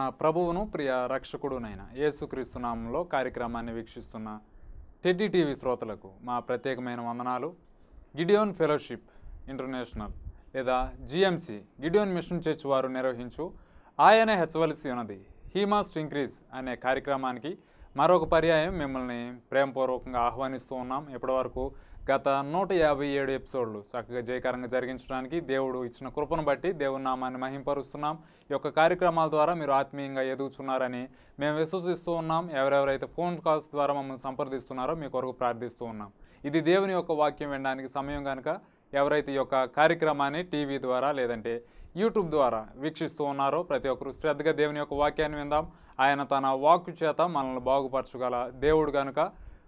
ప్రభువును ప్రియ రక్షకుడునైన యేసుక్రీస్తు నామంలో కార్యక్రమాన్ని వీక్షిస్తున్న టెడ్డీ టీవీ శ్రోతలకు మా ప్రత్యేకమైన వందనాలు గిడియోన్ ఫెలోషిప్ ఇంటర్నేషనల్ లేదా జిఎంసి గిడియోన్ మిషన్ చర్చ్ వారు నిర్వహించు ఆయన హెచ్చవలసి ఉన్నది హీ మస్ట్ ఇంక్రీజ్ అనే కార్యక్రమానికి మరొక పర్యాయం మిమ్మల్ని ప్రేమపూర్వకంగా ఆహ్వానిస్తూ ఉన్నాం ఇప్పటివరకు గత నూట యాభై ఏడు ఎపిసోడ్లు చక్కగా జయకరంగా జరిగించడానికి దేవుడు ఇచ్చిన కృపను బట్టి దేవుని నామాన్ని మహింపరుస్తున్నాం ఈ యొక్క కార్యక్రమాల ద్వారా మీరు ఆత్మీయంగా ఎదుగుతున్నారని మేము విశ్వసిస్తూ ఉన్నాం ఎవరెవరైతే ఫోన్ కాల్స్ ద్వారా మమ్మల్ని సంప్రదిస్తున్నారో మీ కొరకు ప్రార్థిస్తూ ఉన్నాం ఇది దేవుని యొక్క వాక్యం వినడానికి సమయం కనుక ఎవరైతే ఈ యొక్క కార్యక్రమాన్ని టీవీ ద్వారా లేదంటే యూట్యూబ్ ద్వారా వీక్షిస్తూ ఉన్నారో ప్రతి ఒక్కరు శ్రద్ధగా దేవుని యొక్క వాక్యాన్ని విందాం ఆయన తన వాక్కు చేత మనల్ని బాగుపరచగల దేవుడు కనుక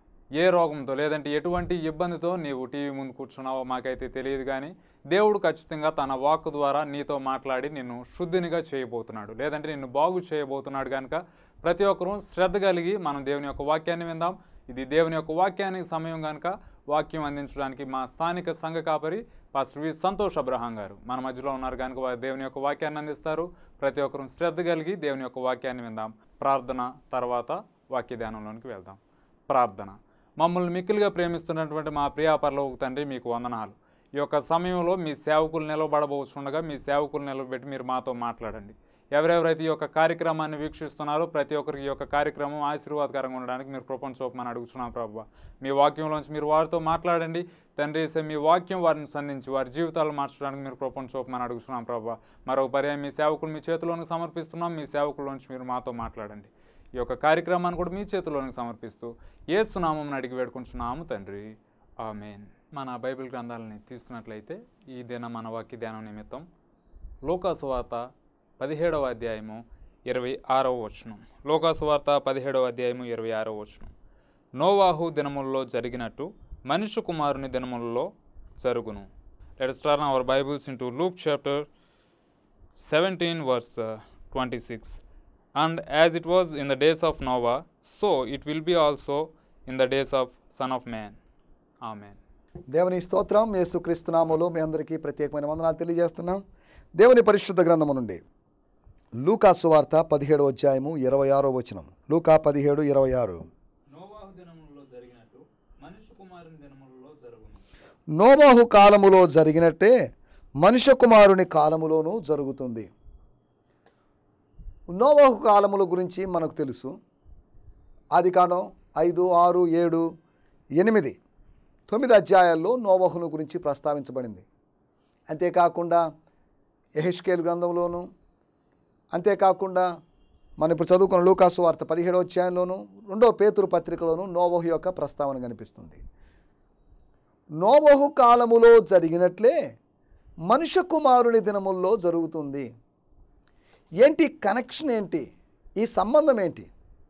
ఏ రోగంతో లేదంటే ఎటువంటి ఇబ్బందితో నీవు టీవీ ముందు కూర్చున్నావో మాకైతే తెలియదు కానీ దేవుడు ఖచ్చితంగా తన వాక్ ద్వారా నీతో మాట్లాడి నిన్ను శుద్ధినిగా చేయబోతున్నాడు లేదంటే నిన్ను బాగు చేయబోతున్నాడు కనుక ప్రతి ఒక్కరూ శ్రద్ధ కలిగి మనం దేవుని యొక్క వాక్యాన్ని విందాం ఇది దేవుని యొక్క వాక్యానికి సమయం కనుక వాక్యం అందించడానికి మా స్థానిక సంఘ కాపరి పాస్టర్ వి సంతోష్ అబ్రహాం గారు మన మధ్యలో ఉన్నారు కనుక వారు దేవుని యొక్క వాక్యాన్ని అందిస్తారు ప్రతి ఒక్కరూ శ్రద్ధ కలిగి దేవుని యొక్క వాక్యాన్ని విందాం ప్రార్థన తర్వాత వాక్య ధ్యానంలోనికి వెళ్దాం ప్రార్థన మమ్మల్ని మిక్కిలిగా ప్రేమిస్తున్నటువంటి మా ప్రియా పరలోక తండ్రి మీకు వందనాలు ఈ యొక్క సమయంలో మీ సేవకులు నిలబడబోతుండగా మీ సేవకులు నిలబెట్టి మీరు మాతో మాట్లాడండి ఎవరెవరైతే ఈ యొక్క కార్యక్రమాన్ని వీక్షిస్తున్నారో ప్రతి ఒక్కరికి ఈ యొక్క కార్యక్రమం ఆశీర్వాదకరంగా ఉండడానికి మీరు కృపను చూపమని అడుగుతున్నాం ప్రభు మీ వాక్యంలోంచి మీరు వారితో మాట్లాడండి తండ్రి యేసే మీ వాక్యం వారిని సంధించి వారి జీవితాలు మార్చడానికి మీరు కృపను చూపమని అడుగుతున్నాం ప్రభు మరొక పర్యాయం మీ సేవకులు మీ చేతిలోనికి సమర్పిస్తున్నాం మీ సేవకుల్లోంచి మీరు మాతో మాట్లాడండి ఈ యొక్క కార్యక్రమాన్ని కూడా మీ చేతిలోనికి సమర్పిస్తూ ఏసునామం అడిగి వేడుకుంటున్నాము తండ్రి ఆమెన్ మన బైబిల్ గ్రంథాలని తీస్తున్నట్లయితే ఈ దిన మన వాక్య ధ్యానం నిమిత్తం లోకాసువార్త పదిహేడవ అధ్యాయము ఇరవై ఆరవ వచనం లోకాసువార్త పదిహేడవ అధ్యాయము ఇరవై ఆరవ వచనం నోవాహు దినములలో జరిగినట్టు మనుష్య కుమారుని దినములలో జరుగును let star our Bibles into Luke chapter 17 verse uh, 26 and as it was in the days of noah so it will be also in the days of son of man amen దేవుని స్తోత్రం యేసుక్రీస్తు నామములో మీ అందరికీ ప్రత్యేకమైన వందనాలు తెలియజేస్తున్నాం దేవుని పరిశుద్ధ గ్రంథము నుండి లూకా సువార్త పదిహేడు అధ్యాయము ఇరవై ఆరో వచనం లూకా పదిహేడు ఇరవై ఆరు నోవాహు దినములలో జరిగినట్టు మనుష్య కుమారుని దినములలో జరుగును నోబాహు కాలములో జరిగినట్టే మనుష్య కుమారుని కాలములోనూ జరుగుతుంది నోవాహు కాలముల గురించి మనకు తెలుసు ఆది కాండం ఐదు ఆరు ఏడు ఎనిమిది తొమ్మిది అధ్యాయాల్లో నోవహును గురించి ప్రస్తావించబడింది అంతేకాకుండా ఎహెష్కేల్ గ్రంథంలోను అంతేకాకుండా మనం ఇప్పుడు చదువుకున్న లూకాసు వార్త పదిహేడవ అధ్యాయంలోను రెండో పేతురు పత్రికలోను నోవహు యొక్క ప్రస్తావన కనిపిస్తుంది నోవహు కాలములో జరిగినట్లే మనుష్య కుమారుని దినముల్లో జరుగుతుంది ఏంటి కనెక్షన్ ఏంటి ఈ సంబంధం ఏంటి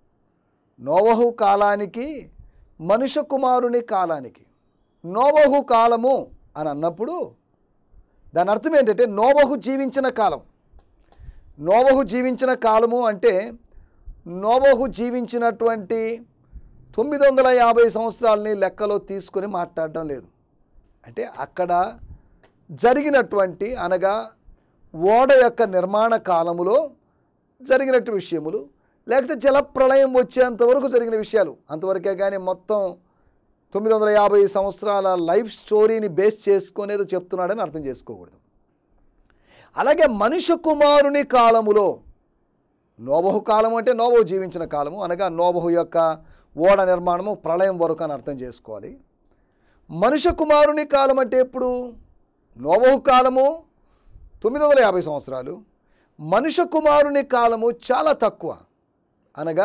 నోవహు కాలానికి మనుష్య కుమారుని కాలానికి నోవహు కాలము అని అన్నప్పుడు దాని అర్థం ఏంటంటే నోవహు జీవించిన కాలం నోవహు జీవించిన కాలము అంటే నోవహు జీవించినటువంటి తొమ్మిది వందల యాభై సంవత్సరాలని లెక్కలో తీసుకొని మాట్లాడడం లేదు అంటే అక్కడ జరిగినటువంటి అనగా ఓడ యొక్క నిర్మాణ కాలములో జరిగినట్టు విషయములు లేకపోతే జలప్రళయం వచ్చేంత వరకు జరిగిన విషయాలు అంతవరకే కానీ మొత్తం తొమ్మిది వందల యాభై సంవత్సరాల లైఫ్ స్టోరీని బేస్ చేసుకొని ఏదో చెప్తున్నాడని అర్థం చేసుకోకూడదు అలాగే మనుష్య కుమారుని కాలములో నోబహు కాలం అంటే నోబహు జీవించిన కాలము అనగా నోబహు యొక్క ఓడ నిర్మాణము ప్రళయం వరకు అని అర్థం చేసుకోవాలి మనుష్య కుమారుని కాలం అంటే ఎప్పుడు నోబహు కాలము తొమ్మిది వందల యాభై సంవత్సరాలు మనుష్య కుమారుని కాలము చాలా తక్కువ అనగా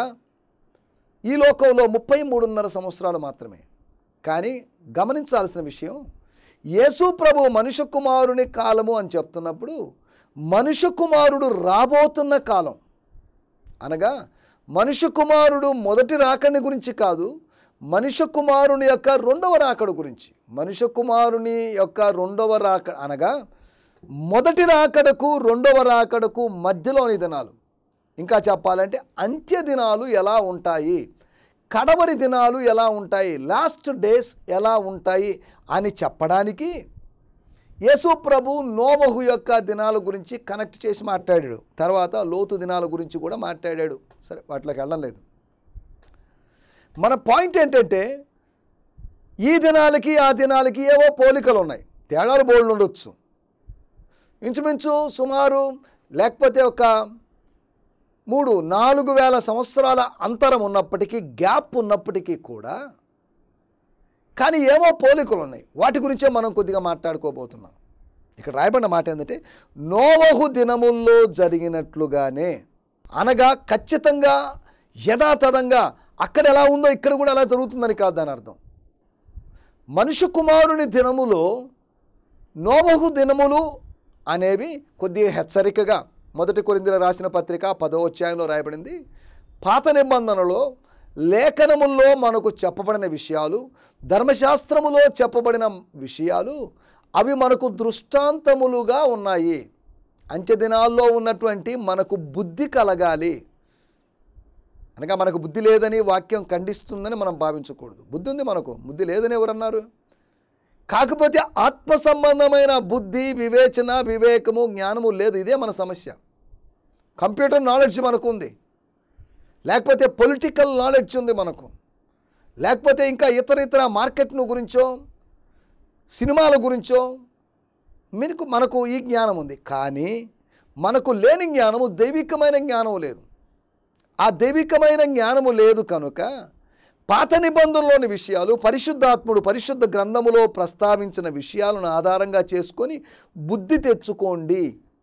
ఈ లోకంలో ముప్పై మూడున్నర సంవత్సరాలు మాత్రమే కానీ గమనించాల్సిన విషయం యేసు ప్రభు మనుష్య కుమారుని కాలము అని చెప్తున్నప్పుడు మనుష్య కుమారుడు రాబోతున్న కాలం అనగా మనుష్య కుమారుడు మొదటి రాకడి గురించి కాదు మనుష్య కుమారుని యొక్క రెండవ రాకడ గురించి మనుష్య కుమారుని యొక్క రెండవ రాక అనగా మొదటి రాకడకు రెండవ రాకడకు మధ్యలోని దినాలు ఇంకా చెప్పాలంటే అంత్య దినాలు ఎలా ఉంటాయి కడవరి దినాలు ఎలా ఉంటాయి లాస్ట్ డేస్ ఎలా ఉంటాయి అని చెప్పడానికి యేసు ప్రభు నోవహు యొక్క దినాల గురించి కనెక్ట్ చేసి మాట్లాడాడు తర్వాత లోతు దినాల గురించి కూడా మాట్లాడాడు సరే వాటిలోకి వెళ్ళడం లేదు మన పాయింట్ ఏంటంటే ఈ దినాలకి ఆ దినాలకి ఏవో పోలికలు ఉన్నాయి తేడాలు బోళ్ళు ఉండొచ్చు ఇంచుమించు సుమారు లేకపోతే ఒక మూడు నాలుగు వేల సంవత్సరాల అంతరం ఉన్నప్పటికీ గ్యాప్ ఉన్నప్పటికీ కూడా కానీ ఏవో పోలికలు ఉన్నాయి వాటి గురించే మనం కొద్దిగా మాట్లాడుకోబోతున్నాం ఇక్కడ రాయబడిన మాట ఏంటంటే నోవహు దినముల్లో జరిగినట్లుగానే అనగా ఖచ్చితంగా యథాతథంగా అక్కడ ఎలా ఉందో ఇక్కడ కూడా ఎలా జరుగుతుందని కాదు దాని అర్థం మనుష్య కుమారుని దినములో నోవహు దినములు అనేవి కొద్దిగా హెచ్చరికగా మొదటి కొరిందిలో రాసిన పత్రిక పదో అధ్యాయంలో రాయబడింది పాత నిబంధనలో లేఖనముల్లో మనకు చెప్పబడిన విషయాలు ధర్మశాస్త్రములో చెప్పబడిన విషయాలు అవి మనకు దృష్టాంతములుగా ఉన్నాయి అంత్య దినాల్లో ఉన్నటువంటి మనకు బుద్ధి కలగాలి అనగా మనకు బుద్ధి లేదని వాక్యం ఖండిస్తుందని మనం భావించకూడదు బుద్ధి ఉంది మనకు బుద్ధి లేదని ఎవరన్నారు కాకపోతే ఆత్మ సంబంధమైన బుద్ధి వివేచన వివేకము జ్ఞానము లేదు ఇదే మన సమస్య కంప్యూటర్ నాలెడ్జ్ మనకు ఉంది లేకపోతే పొలిటికల్ నాలెడ్జ్ ఉంది మనకు లేకపోతే ఇంకా ఇతర ఇతర మార్కెట్ను గురించో సినిమాల గురించో మీకు మనకు ఈ జ్ఞానం ఉంది కానీ మనకు లేని జ్ఞానము దైవికమైన జ్ఞానం లేదు ఆ దైవికమైన జ్ఞానము లేదు కనుక పాత నిబంధనలోని విషయాలు పరిశుద్ధాత్ముడు పరిశుద్ధ గ్రంథములో ప్రస్తావించిన విషయాలను ఆధారంగా చేసుకొని బుద్ధి తెచ్చుకోండి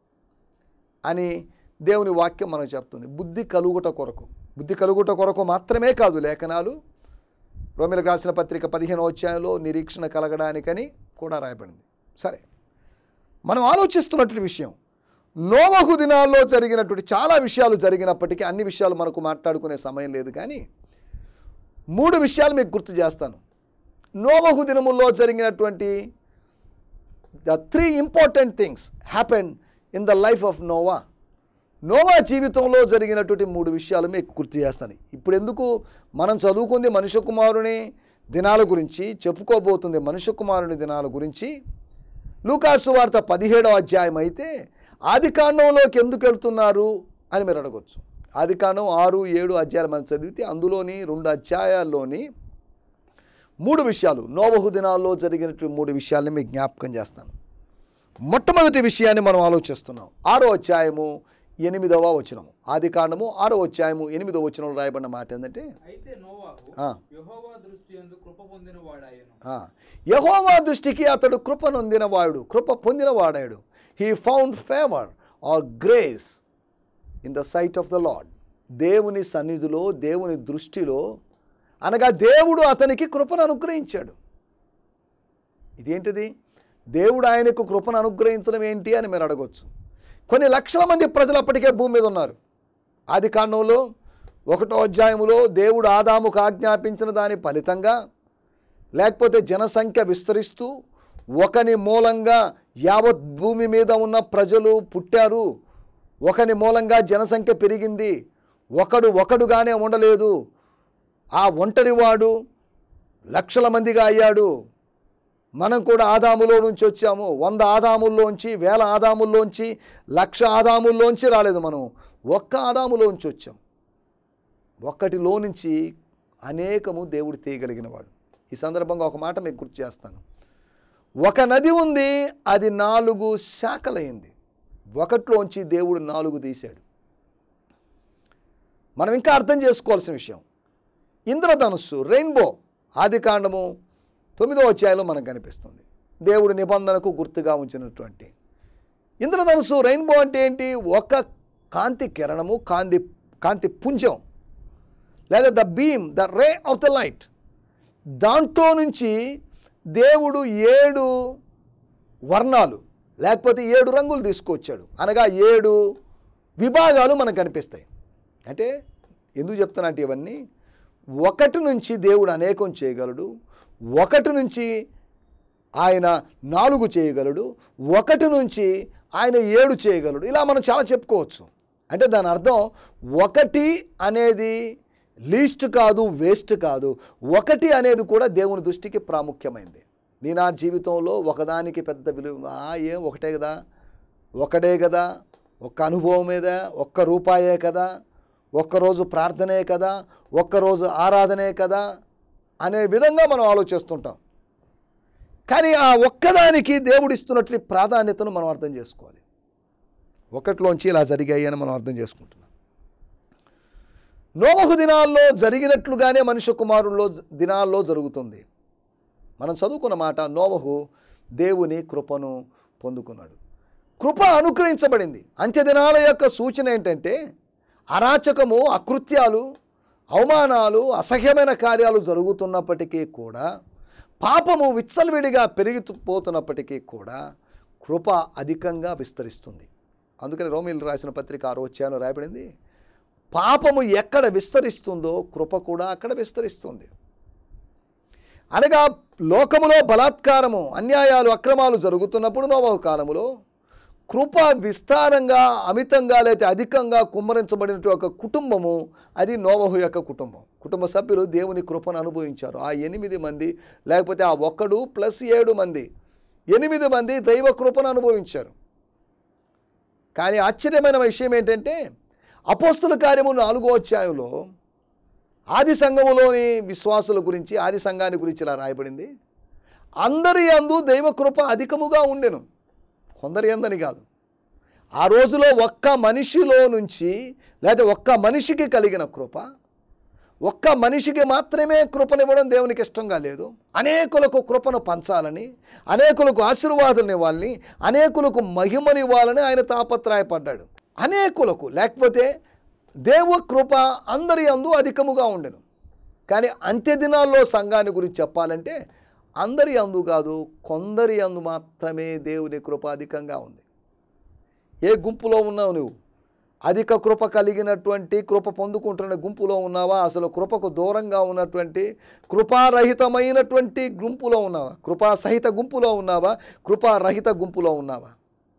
అని దేవుని వాక్యం మనకు చెప్తుంది బుద్ధి కలుగుట కొరకు బుద్ధి కలుగుట కొరకు మాత్రమే కాదు లేఖనాలు రోమిలకు రాసిన పత్రిక పదిహేను అధ్యాయంలో నిరీక్షణ కలగడానికని కూడా రాయబడింది సరే మనం ఆలోచిస్తున్నటువంటి విషయం నోవహు దినాల్లో జరిగినటువంటి చాలా విషయాలు జరిగినప్పటికీ అన్ని విషయాలు మనకు మాట్లాడుకునే సమయం లేదు కానీ మూడు విషయాలు మీకు గుర్తు చేస్తాను నోవహు దినముల్లో జరిగినటువంటి the three important things happen in the life of Noah Noah జీవితంలో జరిగినటువంటి మూడు విషయాలు మీకు గుర్తు చేస్తాను ఇప్పుడు ఎందుకు మనం చదువుకుంది మనుష్య కుమారుని దినాల గురించి చెప్పుకోబోతుంది మనుష్య కుమారుని దినాల గురించి లూకాసు వార్త పదిహేడవ అధ్యాయం అయితే ఆది కాండంలోకి ఎందుకు వెళ్తున్నారు అని మీరు అడగొచ్చు ఆది కాండం ఆరు ఏడు అధ్యాయాలు మనం చదివితే అందులోని రెండు అధ్యాయాల్లోని మూడు విషయాలు నోవహు దినాల్లో జరిగినటువంటి మూడు విషయాల్ని మీకు జ్ఞాపకం చేస్తాను మొట్టమొదటి విషయాన్ని మనం ఆలోచిస్తున్నాం ఆరో అధ్యాయము ఎనిమిదవ వచనము ఆది కాండము ఆరో అధ్యాయము ఎనిమిదవ వచనంలో రాయబడిన మాట ఏంటంటే అయితే నోవాహు ఆ. యెహోవా దృష్టి యందు కృప పొందిన వాడాయను ఆ, యెహోవా దృష్టికి అతడు కృప నొందినవాడు కృప పొందినవాడాడు he found favour or grace in the sight of the lord దేవుని సన్నిధిలో దేవుని దృష్టిలో అనగా దేవుడు అతనికి కృపను అనుగ్రహించాడు ఇదేంటిది దేవుడు ఆయనకు కృపను అనుగ్రహించడం ఏంటి అని మీరు అడగొచ్చు కొన్ని లక్షల మంది ప్రజలు అప్పటికే భూమి మీద ఉన్నారు ఆది కాండంలో ఒకటో అధ్యాయములో దేవుడు ఆదాముకు ఆజ్ఞాపించిన దాని ఫలితంగా లేకపోతే జనసంఖ్య విస్తరిస్తూ ఒకని మూలంగా యావత్ భూమి మీద ఉన్న ప్రజలు పుట్టారు ఒకని మూలంగా జనసంఖ్య పెరిగింది ఒకడు ఒకడుగానే ఉండలేదు ఆ ఒంటరివాడు లక్షల మందిగా అయ్యాడు మనం కూడా ఆదాములో నుంచి వచ్చాము వంద ఆదాముల్లోంచి వేల ఆదాముల్లోంచి లక్ష ఆదాముల్లోంచి రాలేదు మనం ఒక్క ఆదాములోంచి వచ్చాం ఒక్కటిలో నుంచి అనేకము దేవుడు తీయగలిగినవాడు ఈ సందర్భంగా ఒక మాట మీకు గుర్తు చేస్తాను ఒక నది ఉంది అది నాలుగు శాఖలైంది ఒకటిలోంచి దేవుడు నాలుగు తీశాడు మనం ఇంకా అర్థం చేసుకోవాల్సిన విషయం ఇంద్రధనుస్సు రెయిన్బో ఆది కాండము తొమ్మిదో అధ్యాయంలో మనకు కనిపిస్తుంది దేవుడు నిబంధనకు గుర్తుగా ఉంచినటువంటి ఇంద్రధనుస్సు రెయిన్బో అంటే ఏంటి ఒక కాంతి కిరణము కాంతి కాంతి పుంజం లేదా the beam the ray of the light దాంట్లో నుంచి దేవుడు ఏడు వర్ణాలు లేకపోతే ఏడు రంగులు తీసుకొచ్చాడు అనగా ఏడు విభాగాలు మనకు కనిపిస్తాయి అంటే ఎందుకు చెప్తున్నా అంటే ఇవన్నీ ఒకటి నుంచి దేవుడు అనేకం చేయగలడు ఒకటి నుంచి ఆయన నాలుగు చేయగలడు ఒకటి నుంచి ఆయన ఏడు చేయగలడు ఇలా మనం చాలా చెప్పుకోవచ్చు అంటే దాని అర్థం ఒకటి అనేది లీస్ట్ కాదు వేస్ట్ కాదు ఒకటి అనేది కూడా దేవుని దృష్టికి ప్రాముఖ్యమైంది నీ నా జీవితంలో ఒకదానికి పెద్ద విలువ ఆ, ఏం ఒకటే కదా ఒకటే కదా ఒక్క అనుభవమేదా ఒక్క రూపాయే కదా ఒక్కరోజు ప్రార్థనే కదా ఒక్కరోజు ఆరాధనే కదా అనే విధంగా మనం ఆలోచిస్తుంటాం కానీ ఆ ఒక్కదానికి దేవుడిస్తున్నట్లు ప్రాధాన్యతను మనం అర్థం చేసుకోవాలి ఒకటిలోంచి ఇలా జరిగాయి అని మనం అర్థం చేసుకుంటున్నాం నోవహు దినాల్లో జరిగినట్లుగానే మనుష్య కుమారుల్లో దినాల్లో జరుగుతుంది మనం చదువుకున్న మాట నోవహు దేవుని కృపను పొందుకున్నాడు కృప అనుగ్రహించబడింది అంత్యదినాల యొక్క సూచన ఏంటంటే అరాచకము అకృత్యాలు అవమానాలు అసహ్యమైన కార్యాలు జరుగుతున్నప్పటికీ కూడా పాపము విచ్చలవిడిగా పెరిగిపోతున్నప్పటికీ కూడా కృప అధికంగా విస్తరిస్తుంది అందుకని రోమిలు రాసిన పత్రిక ఆరో వచ్చాను రాయబడింది పాపము ఎక్కడ విస్తరిస్తుందో కృప కూడా అక్కడ విస్తరిస్తుంది అనగా లోకములో బలాత్కారము అన్యాయాలు అక్రమాలు జరుగుతున్నప్పుడు నోవహు కాలములో కృప విస్తారంగా అమితంగా లేకపోతే అధికంగా కుమ్మరించబడినట్టు ఒక కుటుంబము అది నోవహు యొక్క కుటుంబం కుటుంబ సభ్యులు దేవుని కృపను అనుభవించారు ఆ ఎనిమిది మంది లేకపోతే ఆ ఒక్కడు ప్లస్ ఏడు మంది ఎనిమిది మంది దైవ కృపను అనుభవించారు కానీ ఆశ్చర్యమైన విషయం ఏంటంటే అపోస్తుల కార్యము నాలుగో అధ్యాయంలో ఆది సంఘములోని విశ్వాసుల గురించి ఆది సంఘాన్ని గురించి ఇలా రాయబడింది అందరి అందు దైవ కృప అధికముగా ఉండెను కొందరి అందని కాదు ఆ రోజులో ఒక్క మనిషిలో నుంచి లేదా ఒక్క మనిషికి కలిగిన కృప ఒక్క మనిషికి మాత్రమే కృపనివ్వడం దేవునికి ఇష్టంగా లేదు అనేకులకు కృపను పంచాలని అనేకులకు ఆశీర్వాదాలను ఇవ్వాలని అనేకులకు మహిమనివ్వాలని ఆయన తాపత్రయపడ్డాడు అనేకులకు లేకపోతే దేవ కృప అందరి అందు అధికముగా ఉండెను కానీ అంత్య దినాల్లో సంఘాన్ని గురించి చెప్పాలంటే అందరి అందు కాదు కొందరి అందు మాత్రమే దేవుని కృప అధికంగా ఉంది ఏ గుంపులో ఉన్నావు నువ్వు అధిక కృప కలిగినటువంటి కృప పొందుకుంటున్న గుంపులో ఉన్నావా అసలు కృపకు దూరంగా ఉన్నటువంటి కృపారహితమైనటువంటి గుంపులో ఉన్నావా కృపాసహిత గుంపులో ఉన్నావా కృపారహిత గుంపులో ఉన్నావా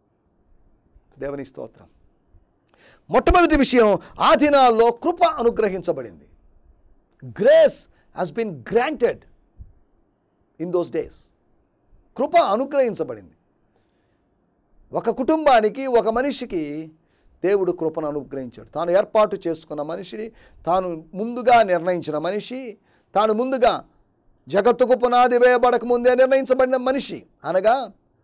దేవుని స్తోత్రం మొట్టమొదటి విషయం ఆ దినాల్లో కృప అనుగ్రహించబడింది grace has been granted in those days కృప అనుగ్రహించబడింది ఒక కుటుంబానికి ఒక మనిషికి దేవుడు కృపను అనుగ్రహించాడు తాను ఏర్పాటు చేసుకున్న మనిషిని తాను ముందుగా నిర్ణయించిన మనిషి తాను ముందుగా జగత్తుకు పునాది వేయబడక ముందే నిర్ణయించబడిన మనిషి అనగా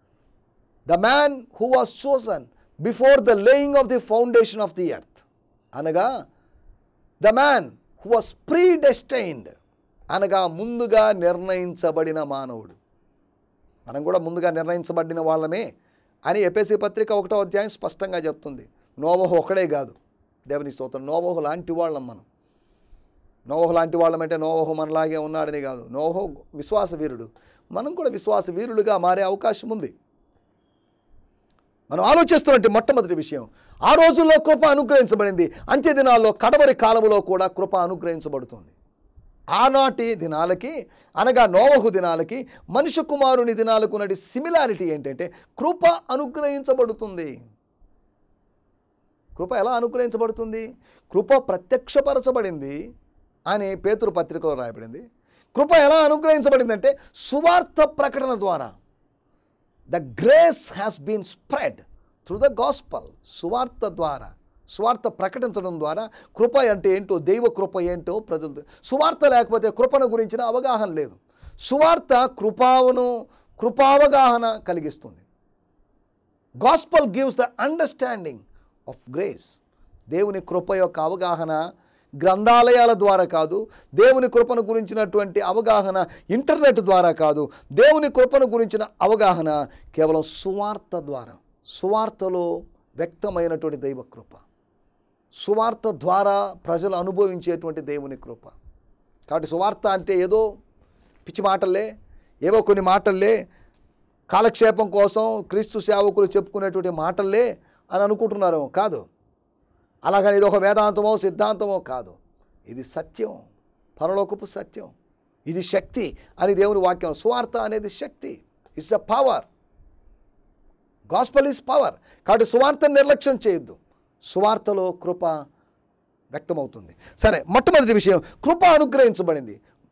the man who was chosen before the laying of the foundation of the earth అనగా the man who was predestined అనగా ముందుగా నిర్ణయించబడిన మానవుడు మనం కూడా ముందుగా నిర్ణయించబడిన వాళ్ళమే అని ఎపిసి పత్రిక ఒకటో అధ్యాయం స్పష్టంగా చెప్తుంది నోవహు ఒకడే కాదు దేవుని స్తోత్రం నోవహు లాంటి వాళ్ళం మనం నోవహు లాంటి వాళ్ళమంటే నోవహు మనలాగే ఉన్నాడని కాదు నోవహు విశ్వాస వీరుడు మనం కూడా విశ్వాస వీరులుగా మారే అవకాశం ఉంది మనం ఆలోచిస్తున్నట్టు మొట్టమొదటి విషయం ఆ రోజుల్లో కృప అనుగ్రహించబడింది అంత్య దినాల్లో కడవరి కాలములో కూడా కృప అనుగ్రహించబడుతుంది ఆనాటి దినాలకి అనగా నోవహు దినాలకి మనుష్య కుమారుని దినాలకు నటి సిమిలారిటీ ఏంటంటే కృప అనుగ్రహించబడుతుంది కృప ఎలా అనుగ్రహించబడుతుంది కృప ప్రత్యక్షపరచబడింది అని పేతురు పత్రికలో రాయబడింది కృప ఎలా అనుగ్రహించబడిందంటే సువార్త ప్రకటన ద్వారా the grace has been spread through the gospel సువార్త ద్వారా సువార్త ప్రకటించడం ద్వారా కృప అంటే ఏంటో దైవ కృప ఏంటో ప్రజలు సువార్త లేకపోతే కృపను గురించిన అవగాహన లేదు సువార్త కృపావను కృపావగాహన కలిగిస్తుంది gospel gives the understanding of grace దేవుని కృప యొక్క అవగాహన గ్రంథాలయాల ద్వారా కాదు దేవుని కృపను గురించినటువంటి అవగాహన ఇంటర్నెట్ ద్వారా కాదు దేవుని కృపను గురించిన అవగాహన కేవలం సువార్త ద్వారా సువార్తలో వ్యక్తమైనటువంటి దైవ కృప సువార్త ద్వారా ప్రజలు అనుభవించేటువంటి దేవుని కృప కాబట్టి సువార్త అంటే ఏదో పిచ్చి మాటలే ఏవో కొన్ని మాటల్లే కాలక్షేపం కోసం క్రీస్తు సేవకులు చెప్పుకునేటువంటి మాటల్లే అని అనుకుంటున్నారు కాదు అలాగని ఇది ఒక వేదాంతమో సిద్ధాంతమో కాదు ఇది సత్యం పరలోకపు సత్యం ఇది శక్తి అని దేవుని వాక్యం సువార్త అనేది శక్తి it's a power gospel is power కాబట్టి సువార్తను నిర్లక్ష్యం చేయొద్దు సువార్తలో కృప వ్యక్తమవుతుంది సరే మొట్టమొదటి విషయం కృప అనుగ్రహించబడింది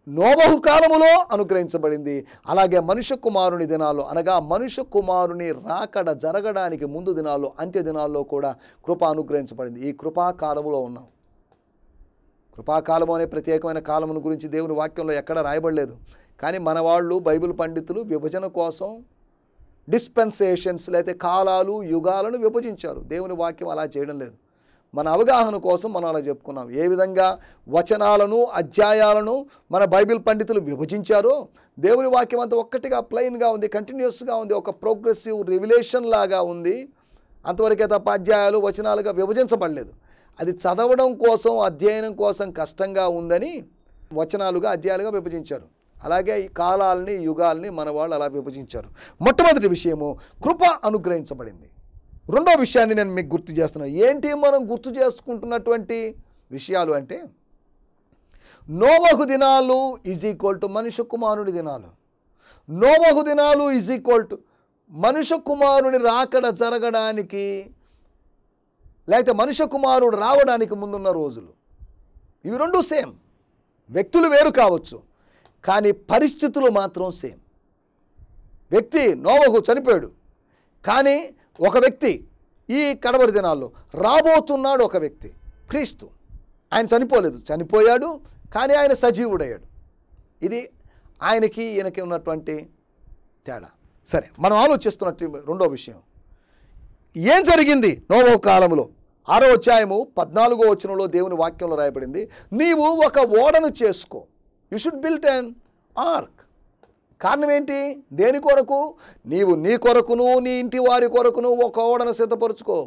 నోబహు కాలములో అనుగ్రహించబడింది అలాగే మనుష్య కుమారుని దినాల్లో అనగా మనుష్య కుమారుని రాకడ జరగడానికి ముందు దినాల్లో అంత్య దినాల్లో కూడా కృప అనుగ్రహించబడింది ఈ కృపా కాలములో ఉన్నాం కృపాకాలము అనే ప్రత్యేకమైన కాలమును గురించి దేవుని వాక్యంలో ఎక్కడ రాయబడలేదు కానీ మన వాళ్ళు బైబిల్ పండితులు విభజన కోసం డిస్పెన్సేషన్స్ లేకపోతే కాలాలు యుగాలను విభజించారు దేవుని వాక్యం అలా చేయడం లేదు మన అవగాహన కోసం మనం అలా చెప్పుకున్నాం ఏ విధంగా వచనాలను అధ్యాయాలను మన బైబిల్ పండితులు విభజించారో దేవుని వాక్యం అంతా ఒక్కటిగా ప్లెయిన్గా ఉంది కంటిన్యూస్గా ఉంది ఒక ప్రోగ్రెసివ్ రివిలేషన్ లాగా ఉంది అంతవరకే తప్ప అధ్యాయాలు వచనాలుగా విభజించబడలేదు అది చదవడం కోసం అధ్యయనం కోసం కష్టంగా ఉందని వచనాలుగా అధ్యాయాలుగా విభజించారు అలాగే ఈ కాలాలని యుగాల్ని మన వాళ్ళు అలా విభజించారు మొట్టమొదటి విషయము కృప అనుగ్రహించబడింది రెండో విషయాన్ని నేను మీకు గుర్తు చేస్తున్నాను ఏంటి మనం గుర్తు చేసుకుంటున్నటువంటి విషయాలు అంటే నోవహు దినాలు ఈజ్ ఈక్వల్ టు మనుష్య కుమారుడి దినాలు నోవహు దినాలు ఈజ్ ఈక్వల్ టు మనుష్య కుమారుని రాకడ జరగడానికి లేకపోతే మనుష్య కుమారుడు రావడానికి ముందున్న రోజులు ఇవి రెండు సేమ్ వ్యక్తులు వేరు కావచ్చు కానీ పరిస్థితులు మాత్రం సేమ్ వ్యక్తి నోవహు చనిపోయాడు కానీ ఒక వ్యక్తి ఈ కడవరి దినాల్లో రాబోతున్నాడు ఒక వ్యక్తి క్రీస్తు ఆయన చనిపోలేదు చనిపోయాడు కానీ ఆయన సజీవుడయ్యాడు ఇది ఆయనకి ఈయనకి ఉన్నటువంటి తేడా సరే మనం ఆలోచిస్తున్నట్టు రెండో విషయం ఏం జరిగింది నోవో కాలంలో ఆరో అధ్యాయము పద్నాలుగో వచనంలో దేవుని వాక్యంలో రాయబడింది నీవు ఒక ఓడను చేసుకో you should built an ark కారణం ఏంటి దేని కొరకు నీవు నీ కొరకును నీ ఇంటి వారి కొరకును ఒక ఓడను సిద్ధపరుచుకో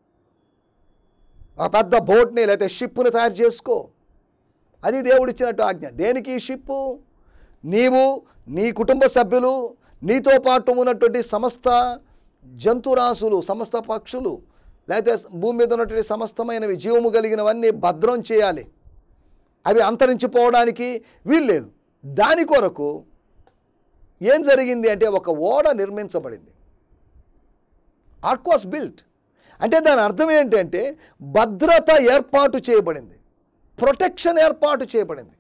ఒక పెద్ద బోట్ని లేకపోతే షిప్ని తయారు చేసుకో అది దేవుడిచ్చినట్టు ఆజ్ఞ దేనికి ఈ షిప్పు నీవు నీ కుటుంబ సభ్యులు నీతో పాటు ఉన్నటువంటి సమస్త జంతురాశులు సమస్త పక్షులు లేకపోతే భూమి మీద ఉన్నటువంటి సమస్తమైనవి జీవము కలిగినవన్నీ భద్రం చేయాలి అవి అంతరించిపోవడానికి వీల్లేదు దాని కొరకు ఏం జరిగింది అంటే ఒక ఓడ నిర్మించబడింది ఆర్క్ వాస్ బిల్ట్ అంటే దాని అర్థం ఏంటంటే భద్రత ఏర్పాటు చేయబడింది ప్రొటెక్షన్ ఏర్పాటు చేయబడింది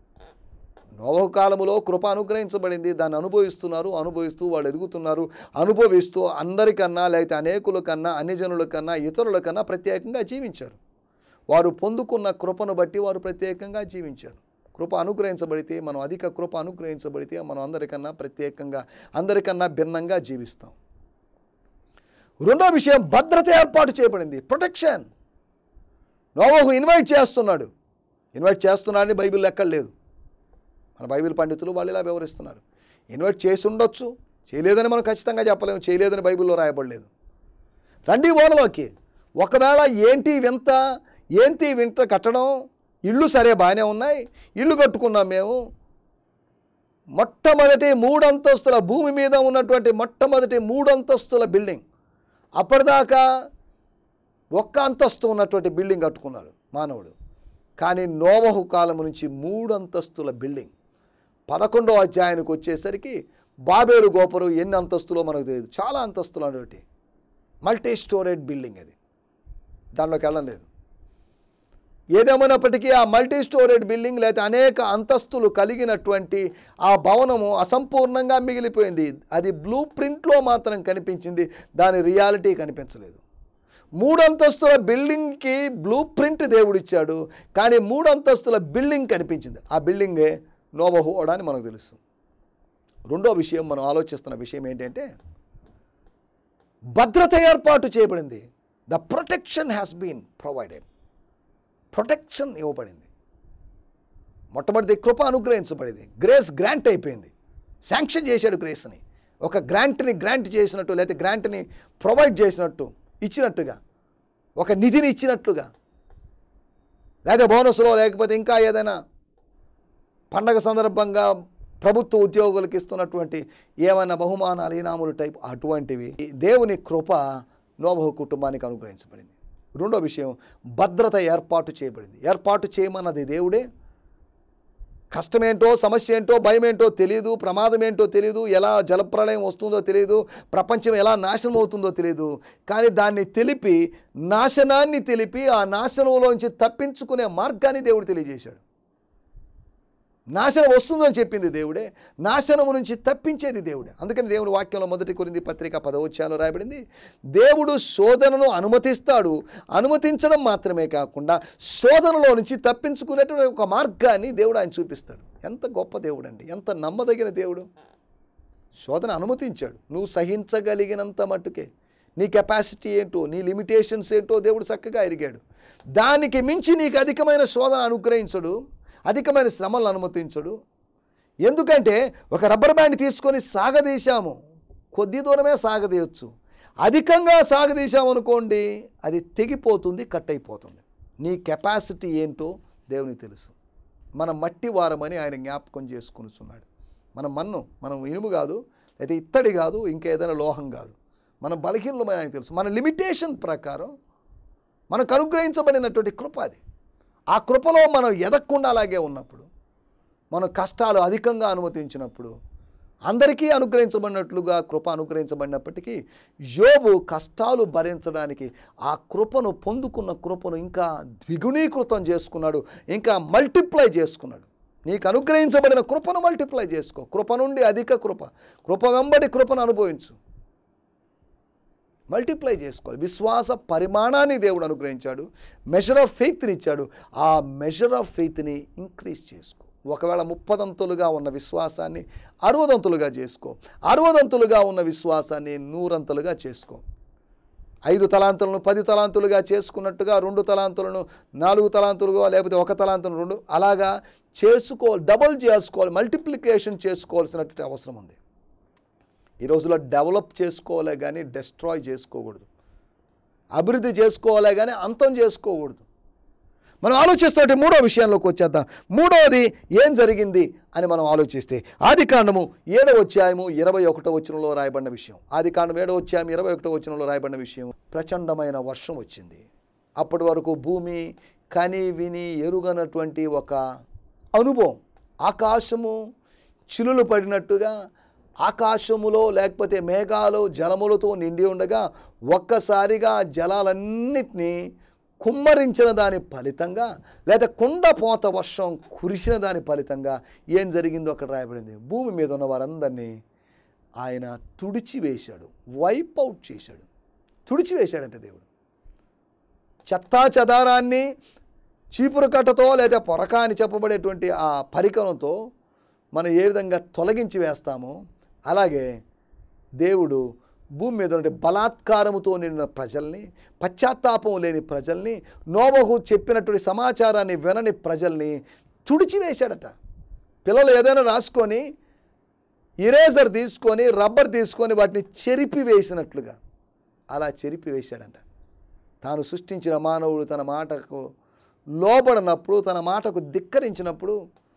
నోవహు కాలములో కృప అనుగ్రహించబడింది దాన్ని అనుభవిస్తున్నారు అనుభవిస్తూ వాళ్ళు ఎదుగుతున్నారు అనుభవిస్తూ అందరికన్నా లేకపోతే అనేకుల కన్నా అన్ని జనుల కన్నా ఇతరుల కన్నా ప్రత్యేకంగా జీవించారు వారు పొందుకున్న కృపను బట్టి వారు ప్రత్యేకంగా జీవించారు కృప అనుగ్రహించబడితే మనం అధిక కృప అనుగ్రహించబడితే మనం అందరికన్నా ప్రత్యేకంగా అందరికన్నా భిన్నంగా జీవిస్తాం రెండో విషయం భద్రత ఏర్పాటు చేయబడింది ప్రొటెక్షన్ నోవహు ఇన్వైట్ చేస్తున్నాడు ఇన్వైట్ చేస్తున్నాడని బైబిల్ ఎక్కడ లేదు మన బైబిల్ పండితులు వాళ్ళు ఇలా వివరిస్తున్నారు ఇన్వైట్ చేసి ఉండొచ్చు చేయలేదని మనం ఖచ్చితంగా చెప్పలేము చేయలేదని బైబిల్లో రాయబడలేదు రండి ఓడలోకి ఒకవేళ ఏంటి వింత ఏంటి వింత కట్టడం ఇళ్ళు సరే బాగానే ఉన్నాయి ఇల్లు కట్టుకున్నాం మేము మొట్టమొదటి మూడంతస్తుల భూమి మీద ఉన్నటువంటి మొట్టమొదటి మూడంతస్తుల బిల్డింగ్ అప్పటిదాకా ఒక్క అంతస్తు ఉన్నటువంటి బిల్డింగ్ కట్టుకున్నారు మానవుడు కానీ నోవహు కాలం నుంచి మూడు అంతస్తుల బిల్డింగ్ పదకొండో అధ్యాయానికి వచ్చేసరికి బాబేలు గోపురం ఎన్ని అంతస్తులో మనకు తెలియదు చాలా అంతస్తులు అనేటి మల్టీ స్టోరేజ్ బిల్డింగ్ అది దానిలోకి వెళ్ళడం లేదు ఏదేమైనప్పటికీ ఆ మల్టీ స్టోరేజ్ బిల్డింగ్ లేదా అనేక అంతస్తులు కలిగినటువంటి ఆ భవనము అసంపూర్ణంగా మిగిలిపోయింది అది బ్లూ ప్రింట్లో మాత్రం కనిపించింది దాని రియాలిటీ కనిపించలేదు మూడంతస్తుల బిల్డింగ్కి బ్లూ ప్రింట్ దేవుడిచ్చాడు కానీ మూడంతస్తుల బిల్డింగ్ కనిపించింది ఆ బిల్డింగే నోవహు అని మనకు తెలుసు రెండో విషయం మనం ఆలోచిస్తున్న విషయం ఏంటంటే భద్రత ఏర్పాటు చేయబడింది the protection has been provided protection ఇవ్వబడింది మొట్టమొదటి కృప అనుగ్రహించబడింది గ్రేస్ గ్రాంట్ అయిపోయింది శాంక్షన్ చేశాడు గ్రేస్ని ఒక గ్రాంట్ని గ్రాంట్ చేసినట్టు లేకపోతే గ్రాంట్ని ప్రొవైడ్ చేసినట్టు ఇచ్చినట్టుగా ఒక నిధిని ఇచ్చినట్లుగా లేదా బోనస్లో లేకపోతే ఇంకా ఏదైనా పండగ సందర్భంగా ప్రభుత్వ ఉద్యోగులకు ఇస్తున్నటువంటి ఏమైనా బహుమానాలు ఇనాములు టైప్ అటువంటివి దేవుని కృప నోబహు కుటుంబానికి అనుగ్రహించబడింది రెండో విషయం భద్రత ఏర్పాటు చేయబడింది ఏర్పాటు చేయమన్నది దేవుడే కష్టమేంటో సమస్య ఏంటో భయం ఏంటో తెలియదు ప్రమాదం ఏంటో తెలియదు ఎలా జలప్రళయం వస్తుందో తెలియదు ప్రపంచం ఎలా నాశనం అవుతుందో తెలియదు కానీ దాన్ని తెలిపి నాశనాన్ని తెలిపి ఆ నాశనంలోంచి తప్పించుకునే మార్గాన్ని దేవుడు తెలియజేశాడు నాశనం వస్తుందని చెప్పింది దేవుడే నాశనము నుంచి తప్పించేది దేవుడే అందుకని దేవుని వాక్యంలో మొదటి కొరింది పత్రిక పదవచ్చాలో రాయబడింది దేవుడు శోధనను అనుమతిస్తాడు అనుమతించడం మాత్రమే కాకుండా శోధనలో నుంచి తప్పించుకునేటువంటి ఒక మార్గాన్ని దేవుడు ఆయన చూపిస్తాడు ఎంత గొప్ప దేవుడు అండి ఎంత నమ్మదగిన దేవుడు శోధన అనుమతించాడు నువ్వు సహించగలిగినంత మట్టుకే నీ కెపాసిటీ ఏంటో నీ లిమిటేషన్స్ ఏంటో దేవుడు చక్కగా ఎరిగాడు దానికి మించి నీకు అధికమైన శోధన అనుగ్రహించడు అధికమైన శ్రమలను అనుమతించడు ఎందుకంటే ఒక రబ్బర్ బ్యాండ్ తీసుకొని సాగదీశాము కొద్ది దూరమే సాగదీయచ్చు అధికంగా సాగదీశాము అనుకోండి అది తెగిపోతుంది కట్ అయిపోతుంది నీ కెపాసిటీ ఏంటో దేవునికి తెలుసు మన మట్టి వారమని ఆయన జ్ఞాపకం చేసుకునిచున్నాడు మన మన్ను మనం ఇనుము కాదు అయితే ఇత్తడి కాదు ఇంకేదైనా లోహం కాదు మన బలహీనమైన ఆయన తెలుసు మన లిమిటేషన్ ప్రకారం మనకు అనుగ్రహించబడినటువంటి కృప అది ఆ కృపలో మనం ఎదగకుండా అలాగే ఉన్నప్పుడు మనం కష్టాలు అధికంగా అనుమతించినప్పుడు అందరికీ అనుగ్రహించబడినట్లుగా కృప అనుగ్రహించబడినప్పటికీ యోబు కష్టాలు భరించడానికి ఆ కృపను పొందుకున్న కృపను ఇంకా ద్విగుణీకృతం చేసుకున్నాడు ఇంకా మల్టిప్లై చేసుకున్నాడు నీకు అనుగ్రహించబడిన కృపను మల్టిప్లై చేసుకో కృప నుండి అధిక కృప కృప వెంబడి కృపను అనుభవించు మల్టిప్లై చేసుకోవాలి విశ్వాస పరిమాణాన్ని దేవుడు అనుగ్రహించాడు మెజర్ ఆఫ్ ఫెయిత్ని ఇచ్చాడు ఆ మెజర్ ఆఫ్ ఫెయిత్ని ఇంక్రీజ్ చేసుకో ఒకవేళ ముప్పదంతులుగా ఉన్న విశ్వాసాన్ని అరవదంతులుగా చేసుకో అరవదంతులుగా ఉన్న విశ్వాసాన్ని నూరంతులుగా చేసుకో ఐదు తలాంతులను పది తలాంతులుగా చేసుకున్నట్టుగా రెండు తలాంతులను నాలుగు తలాంతులుగా లేకపోతే ఒక తలాంతులను రెండు అలాగా చేసుకో డబుల్ చేసుకోవాలి మల్టిప్లికేషన్ చేసుకోవాల్సినటువంటి అవసరం ఉంది ఈ రోజులో డెవలప్ చేసుకోవాలే కానీ డెస్ట్రాయ్ చేసుకోకూడదు అభివృద్ధి చేసుకోవాలే కానీ అంతం చేసుకోకూడదు మనం ఆలోచిస్తుంటే మూడో విషయంలోకి వచ్చేద్దాం మూడవది ఏం జరిగింది అని మనం ఆలోచిస్తే ఆది కాండము ఏడవ అధ్యాయము ఇరవై ఒకటో వచనంలో రాయబడిన విషయం ఆది కాండం ఏడవ అధ్యాయం ఇరవై ఒకటో వచనంలో రాయబడిన విషయం ప్రచండమైన వర్షం వచ్చింది అప్పటి వరకు భూమి కని విని ఎరుగనటువంటి ఒక అనుభవం ఆకాశము చిలులు పడినట్టుగా ఆకాశములో లేకపోతే మేఘాలు జలములతో నిండి ఉండగా ఒక్కసారిగా జలాలన్నిటినీ కుమ్మరించిన దాని ఫలితంగా లేదా కుండపోత వర్షం కురిసిన దాని ఫలితంగా ఏం జరిగిందో అక్కడ రాయబడింది భూమి మీద ఉన్న వారందరినీ ఆయన తుడిచివేశాడు వైప్ అవుట్ చేశాడు తుడిచివేశాడంటే దేవుడు చెత్తా చెదారాన్ని చీపురు కట్టతో లేదా పొరక అని చెప్పబడేటువంటి ఆ పరికరంతో మనం ఏ విధంగా తొలగించి వేస్తామో అలాగే దేవుడు భూమి మీద ఉండే బలాత్కారముతో నిండిన ప్రజల్ని పశ్చాత్తాపం లేని ప్రజల్ని నోవహు చెప్పినటువంటి సమాచారాన్ని వినని ప్రజల్ని తుడిచివేశాడట పిల్లలు ఏదైనా రాసుకొని ఇరేజర్ తీసుకొని రబ్బర్ తీసుకొని వాటిని చెరిపి వేసినట్లుగా అలా చెరిపి వేశాడంట తాను సృష్టించిన మానవుడు తన మాటకు లోబడినప్పుడు తన మాటకు ధిక్కరించినప్పుడు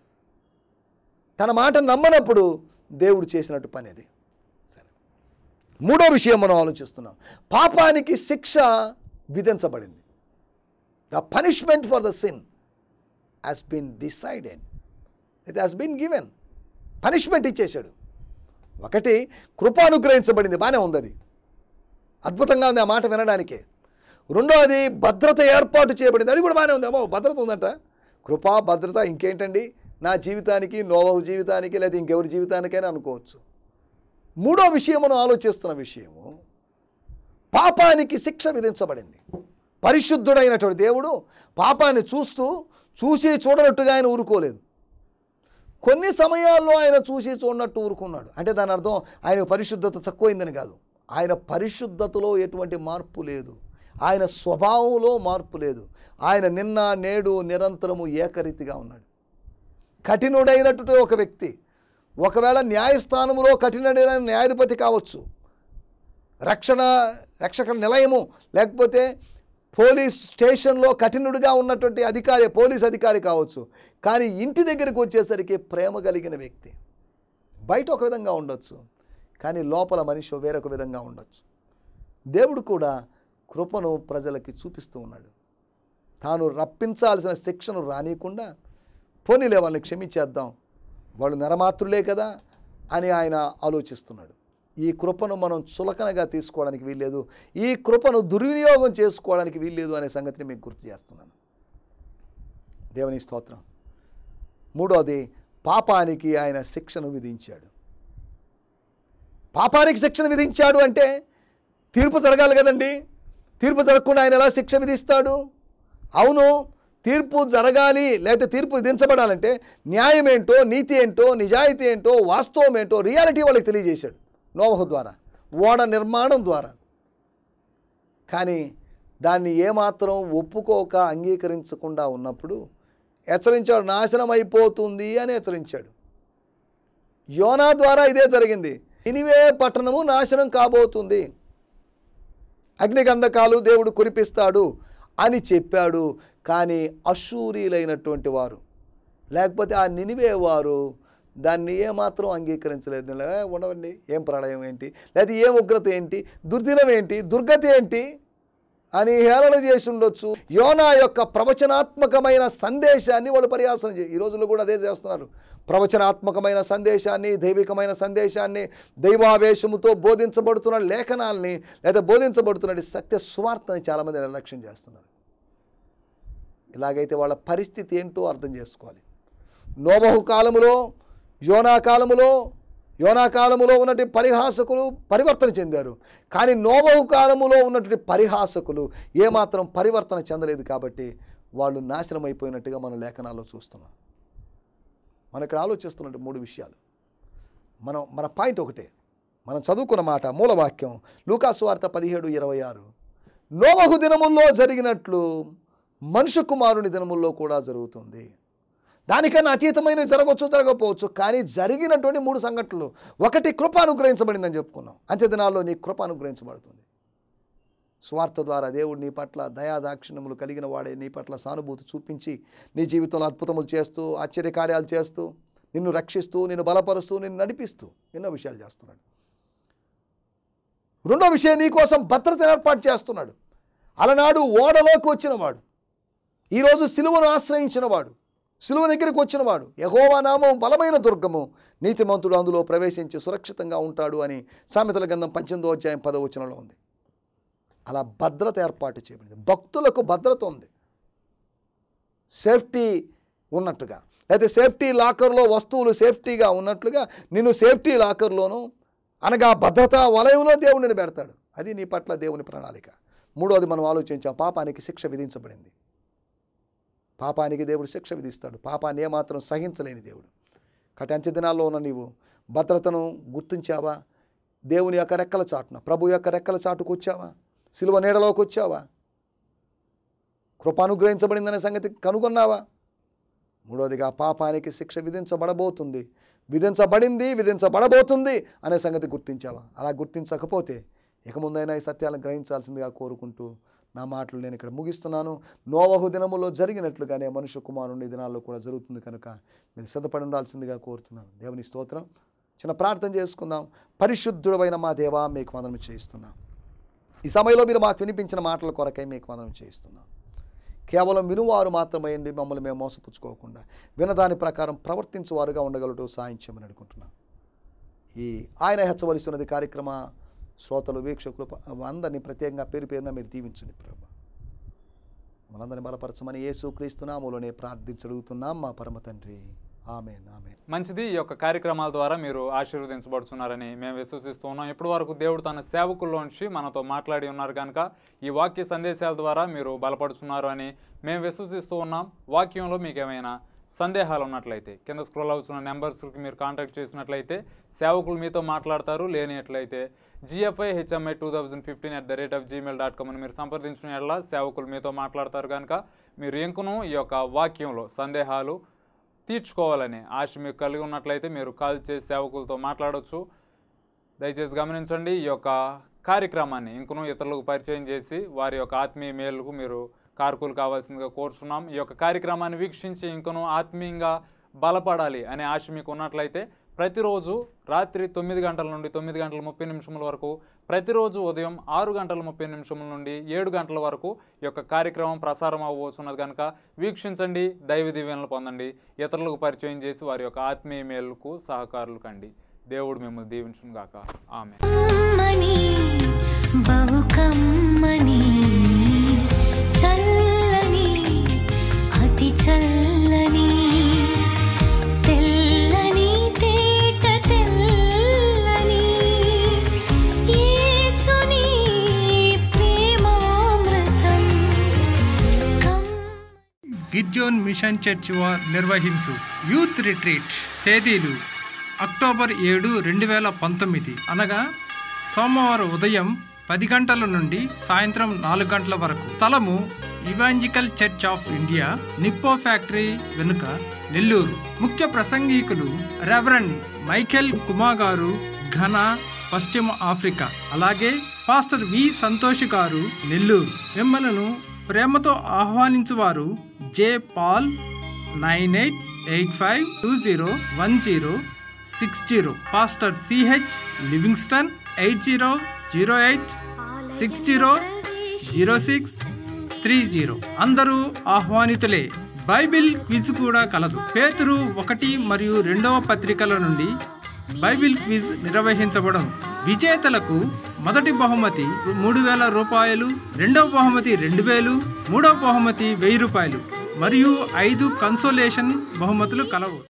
తన మాట నమ్మనప్పుడు దేవుడు చేసినట్టు పని అది సరే మూడో విషయం మనం ఆలోచిస్తున్నాం పాపానికి శిక్ష విధించబడింది the punishment for the sin has been decided it has been given punishment ఇచ్చేశాడు ఒకటి కృప అనుగ్రహించబడింది బాగానే ఉంది అది అద్భుతంగా ఉంది ఆ మాట వినడానికే రెండోది భద్రత ఏర్పాటు చేయబడింది అది కూడా బాగానే ఉంది అమ్మో భద్రత ఉందంట కృప భద్రత ఇంకేంటండి నా జీవితానికి నోవహు జీవితానికి లేదా ఇంకెవరి జీవితానికైనా అనుకోవచ్చు మూడో విషయం మనం ఆలోచిస్తున్న విషయము పాపానికి శిక్ష విధించబడింది పరిశుద్ధుడైనటువంటి దేవుడు పాపాన్ని చూస్తూ చూసి చూడనట్టుగా ఆయన ఊరుకోలేదు కొన్ని సమయాల్లో ఆయన చూసి చూడనట్టు ఊరుకున్నాడు అంటే దాని అర్థం ఆయన పరిశుద్ధత తక్కువైందని కాదు ఆయన పరిశుద్ధతలో ఎటువంటి మార్పు లేదు ఆయన స్వభావంలో మార్పు లేదు ఆయన నిన్న నేడు నిరంతరము ఏకరీతిగా ఉన్నాడు కఠినుడైనటువంటి ఒక వ్యక్తి ఒకవేళ న్యాయస్థానంలో కఠినుడైన న్యాయాధిపతి కావచ్చు రక్షణ రక్షక నిలయము లేకపోతే పోలీస్ స్టేషన్లో కఠినుడిగా ఉన్నటువంటి అధికారి పోలీస్ అధికారి కావచ్చు కానీ ఇంటి దగ్గరికి వచ్చేసరికి ప్రేమ కలిగిన వ్యక్తి బయట ఒక విధంగా ఉండొచ్చు కానీ లోపల మనిషి వేరొక విధంగా ఉండొచ్చు దేవుడు కూడా కృపను ప్రజలకి చూపిస్తూ ఉన్నాడు తాను రప్పించాల్సిన శిక్షను రానియకుండా పోనీలే వాళ్ళని క్షమించేద్దాం వాళ్ళు నరమాత్రులే కదా అని ఆయన ఆలోచిస్తున్నాడు ఈ కృపను మనం చులకనగా తీసుకోవడానికి వీల్లేదు ఈ కృపను దుర్వినియోగం చేసుకోవడానికి వీల్లేదు అనే సంగతిని మీకు గుర్తు చేస్తున్నాను దేవుని స్తోత్రం మూడోది పాపానికి ఆయన శిక్షను విధించాడు పాపానికి శిక్షను విధించాడు అంటే తీర్పు జరగాలి కదండి తీర్పు జరగకుండా ఆయన ఎలా శిక్ష విధిస్తాడు అవును తీర్పు జరగాలి లేకపోతే తీర్పు విధించబడాలంటే న్యాయం ఏంటో నీతి ఏంటో నిజాయితీ ఏంటో వాస్తవం ఏంటో రియాలిటీ వాళ్ళకి తెలియజేశాడు నోవహు ద్వారా ఓడ నిర్మాణం ద్వారా కానీ దాన్ని ఏమాత్రం ఒప్పుకోక అంగీకరించకుండా ఉన్నప్పుడు హెచ్చరించాడు నాశనం అయిపోతుంది అని హెచ్చరించాడు యోనా ద్వారా ఇదే జరిగింది ఇనివే పట్టణము నాశనం కాబోతుంది అగ్నిగంధకాలు దేవుడు కురిపిస్తాడు అని చెప్పాడు కానీ అశూరీలైనటువంటి వారు లేకపోతే ఆ నినివే వారు దాన్ని ఏమాత్రం అంగీకరించలేదు "ఏ, ఉండవండి ఏం ప్రళయం ఏంటి లేదా ఏ ఉగ్రత ఏంటి దుర్దినం ఏంటి దుర్గతి ఏంటి అని హేళన చేసి ఉండొచ్చు యోనా యొక్క ప్రవచనాత్మకమైన సందేశాన్ని వాళ్ళు పరిహాసం చే ఈ రోజుల్లో కూడా అదే చేస్తున్నారు ప్రవచనాత్మకమైన సందేశాన్ని దైవికమైన సందేశాన్ని దైవావేశముతో బోధించబడుతున్న లేఖనాల్ని లేదా బోధించబడుతున్న సత్య సువార్తని చాలామంది నిర్లక్ష్యం చేస్తున్నారు ఇలాగైతే వాళ్ళ పరిస్థితి ఏంటో అర్థం చేసుకోవాలి నోబహు కాలములో యోనా కాలములో యోనా కాలములో ఉన్నటువంటి పరిహాసకులు పరివర్తన చెందారు కానీ నోబహు కాలములో ఉన్నటువంటి పరిహాసకులు ఏమాత్రం పరివర్తన చెందలేదు కాబట్టి వాళ్ళు నాశనం అయిపోయినట్టుగా మన లేఖనాల్లో చూస్తున్నాం మనం ఇక్కడ ఆలోచిస్తున్నట్టు మూడు విషయాలు మనం మన పాయింట్ ఒకటే మనం చదువుకున్న మాట మూలవాక్యం లూకాసు వార్త పదిహేడు ఇరవై ఆరు నోవహు దినముల్లో జరిగినట్లు మనుష్య కుమారుని దినముల్లో కూడా జరుగుతుంది దానికన్నా అతీతమైన జరగవచ్చు జరగకపోవచ్చు కానీ జరిగినటువంటి మూడు సంఘటనలు ఒకటి కృప అనుగ్రహించబడిందని చెప్పుకున్నాం అంత్య దినాల్లో నీ కృప అనుగ్రహించబడుతుంది స్వార్థ ద్వారా దేవుడు నీ పట్ల దయాదాక్షిణ్యములు కలిగిన వాడే నీ పట్ల సానుభూతి చూపించి నీ జీవితంలో అద్భుతములు చేస్తూ ఆశ్చర్యకార్యాలు చేస్తూ నిన్ను రక్షిస్తూ నిన్ను బలపరుస్తూ నిన్ను నడిపిస్తూ ఎన్నో విషయాలు చేస్తున్నాడు రెండో విషయం నీ కోసం భద్రత ఏర్పాటు చేస్తున్నాడు అలనాడు ఓడలోకి వచ్చినవాడు ఈరోజు సిలువను ఆశ్రయించినవాడు సిలువ దగ్గరికి వచ్చినవాడు యహోవా నామం బలమైన దుర్గము నీతిమంతుడు అందులో ప్రవేశించి సురక్షితంగా ఉంటాడు అని సామెతల గంధం పద్దెనిమిదో అధ్యాయం పదవచనంలో ఉంది అలా భద్రత ఏర్పాటు చేయబడింది భక్తులకు భద్రత ఉంది సేఫ్టీ ఉన్నట్టుగా అయితే సేఫ్టీ లాకర్లో వస్తువులు సేఫ్టీగా ఉన్నట్లుగా నిన్ను సేఫ్టీ లాకర్లోను అనగా భద్రతా వలయంలో దేవుడిని పెడతాడు అది నీ పట్ల దేవుని ప్రణాళిక మూడోది మనం ఆలోచించాం పాపానికి శిక్ష విధించబడింది పాపానికి దేవుడు శిక్ష విధిస్తాడు పాపాన్ని ఏమాత్రం సహించలేని దేవుడు కటి అంత్య దినాల్లో ఉన్న నీవు భద్రతను గుర్తించావా దేవుని యొక్క రెక్కల చాటున ప్రభు యొక్క రెక్కల చాటుకు వచ్చావా సిలువ నీడలోకి వచ్చావా కృప అనుగ్రహించబడిందనే సంగతి కనుగొన్నావా మూడోదిగా పాపానికి శిక్ష విధించబడబోతుంది విధించబడింది విధించబడబోతుంది అనే సంగతి గుర్తించావా అలా గుర్తించకపోతే ఇక ముందైనా ఈ సత్యాలను గ్రహించాల్సిందిగా కోరుకుంటూ నా మాటలు నేను ఇక్కడ ముగిస్తున్నాను నోవహు దినములో జరిగినట్లుగానే మనుష్య కుమారుని దినాల్లో కూడా జరుగుతుంది కనుక మీరు సిద్ధపడి ఉండాల్సిందిగా కోరుతున్నాను దేవుని స్తోత్రం చిన్న ప్రార్థన చేసుకుందాం పరిశుద్ధుడమైన మా దేవా మీకు మదనం చేయిస్తున్నాం ఈ సమయంలో మీరు మాకు వినిపించిన మాటల కొరకై మీకు మదనం చేయిస్తున్నాం కేవలం వినువారు మాత్రమైంది మమ్మల్ని మేము మోసపుచ్చుకోకుండా వినదాని ప్రకారం ప్రవర్తించేవారుగా ఉండగలటూ సాయం చేయమని అడుగుతున్నాం ఈ ఆయన హెచ్చవలసి ఉన్నది కార్యక్రమ శ్రోతలు వీక్షకులు ప- అందరినీ ప్రత్యేకంగా పేరు పేరున మీరు దీవించండి ప్రభా మనందరినీ బలపరచమని యేసు క్రీస్తునాములోనే ప్రార్థించడుగుతున్నాం మా పరమ తండ్రి ఆమెన్ ఆమెన్ మంచిది ఈ యొక్క కార్యక్రమాల ద్వారా మీరు ఆశీర్వదించబడుతున్నారని మేము విశ్వసిస్తూ ఉన్నాం ఇప్పటి వరకు దేవుడు తన సేవకుల్లోంచి మనతో మాట్లాడి ఉన్నారు కనుక ఈ వాక్య సందేశాల ద్వారా మీరు బలపడుతున్నారు అని మేము విశ్వసిస్తూ ఉన్నాం వాక్యంలో మీకు ఏమైనా సందేహాలు ఉన్నట్లయితే కింద స్క్రోల్ అవుతున్న నెంబర్స్కి మీరు కాంటాక్ట్ చేసినట్లయితే సేవకులు మీతో మాట్లాడతారు లేనిట్లయితే GFI HMI two thousand fifteen at the rate of Gmail dot com అని మీరు సంప్రదించిన ఎడల సేవకులు మీతో మాట్లాడతారు కనుక మీరు ఇంకను ఈ యొక్క వాక్యంలో సందేహాలు తీర్చుకోవాలని ఆశ మీకు కలిగి ఉన్నట్లయితే మీరు కాల్ చేసి సేవకులతో మాట్లాడవచ్చు దయచేసి గమనించండి ఈ యొక్క కార్యక్రమాన్ని ఇంకనూ ఇతరులకు పరిచయం చేసి వారి యొక్క ఆత్మీయ మేలుకు మీరు కారకులు కావాల్సిందిగా కోరుచున్నాం ఈ యొక్క కార్యక్రమాన్ని వీక్షించి ఇంకనూ ఆత్మీయంగా బలపడాలి అనే ఆశ మీకు ఉన్నట్లయితే ప్రతిరోజు రాత్రి తొమ్మిది గంటల నుండి తొమ్మిది గంటల ముప్పై నిమిషముల వరకు ప్రతిరోజు ఉదయం ఆరు గంటల ముప్పై నిమిషముల నుండి ఏడు గంటల వరకు ఈ యొక్క కార్యక్రమం ప్రసారం అవ్వబోతున్నది కనుక వీక్షించండి దైవ దీవెనలు పొందండి ఇతరులకు పరిచయం చేసి వారి యొక్క ఆత్మీయ మేలుకు సహకారులు కండి దేవుడు మిమ్మల్ని దీవించును గాక ఆమె కమ్మని బహు కమ్మని చల్లని అతి చల్లని తెల్ల గిర్జోన్ మిషన్ చర్చ్ వార్ నిర్వహించు యూత్ రిట్రీట్ తేదీలు అక్టోబర్ ఏడు రెండు వేల పంతొమ్మిది అనగా సోమవారం ఉదయం పది గంటల నుండి సాయంత్రం నాలుగు గంటల వరకు స్థలము evangelical church of India Nippo factory వెనుక నెల్లూరు ముఖ్య ప్రసంగికులు రెవరెండ్ మైఖేల్ కుమా గారు ఘనా పశ్చిమ ఆఫ్రికా అలాగే పాస్టర్ వి సంతోష్ గారు నెల్లూరు మిమ్మలను ప్రేమతో ఆహ్వానించువారు J Paul nine eight eight five two zero one zero six zero pastor CH Livingston eight zero zero eight six zero zero six three zero అందరూ ఆహ్వానితులే బైబిల్ క్విజ్ కూడా కలదు పేతురు ఒకటి మరియు రెండవ పత్రికల నుండి బైబిల్ క్విజ్ నిర్వహించబడను విజేతలకు మొదటి బహుమతి మూడు వేల రూపాయలు రెండవ బహుమతి రెండు వేలు మూడవ బహుమతి వెయ్యి రూపాయలు మరియు ఐదు కన్సోలేషన్ బహుమతులు కలవు